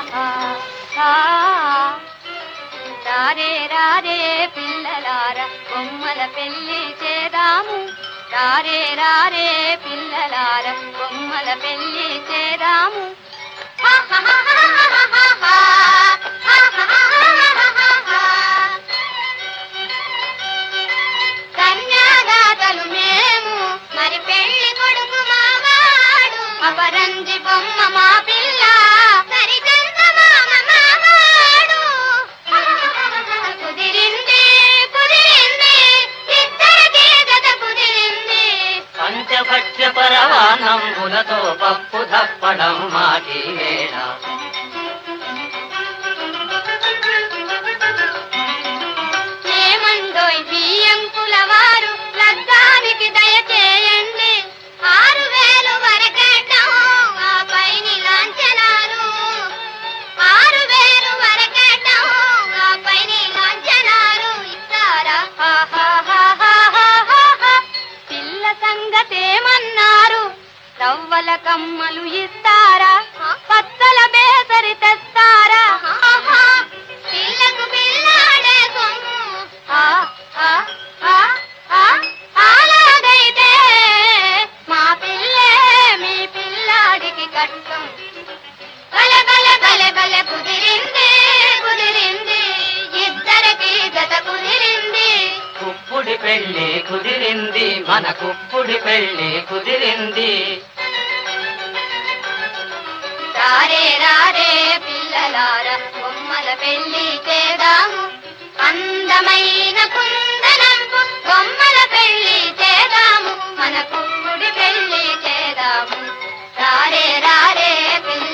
ఆ, రారే రారే పిల్లలార బొమ్మల పెళ్లి చేదాము రారే రారే పిల్లలార బొమ్మల పెళ్లి చేదాము కన్యాదాతలు మేము మరి పెళ్లి కొడుకు మావాడు అపరంజి బొమ్మ మా పిల్ల సరిచంద మామ మావాడు కుదిరింది కుదిరింది ఇద్దరికీ జత కుదిరింది పంచభక్ష్య పరవానంబులతో పప్పు దప్పడం మాటి వేళ ఏమండోయ్ బియ్యం కులవారు లగ్గానికి దయచేయండి ఆరు వేలు వరకటం ఆ పైని లాంఛనాలు ఆరు వేలు వరకటం ఆ పైని లాంఛనాలు ఇస్తారా హాహాహాహాహాహా. పిల్ల సంగతేమన్నారు రవ్వల కమ్మలు ఇస్తారా పచ్చల బేసరి తెస్తారా పిల్లకు పిల్లాడే సొమ్ము ఆ, ఆ, ఆ, ఆ, అలాగైతే మా పిల్లే మీ పిల్లాడికి కట్టం బలె బలె బలె బలె కుదిరింది కుదిరింది ఇద్దరికి జత కుదిరింది కుప్పుడి పెళ్లి కుదిరింది మన కుప్పుడి పెళ్లి కుదిరింది రారే రారే పిల్లలార బొమ్మల పెళ్లి చేదాము అందమైన కుందనంపు బొమ్మల పెళ్లి చేదాము మన కుక్కుడి పెళ్లి చేదాము రారే రారే పిల్ల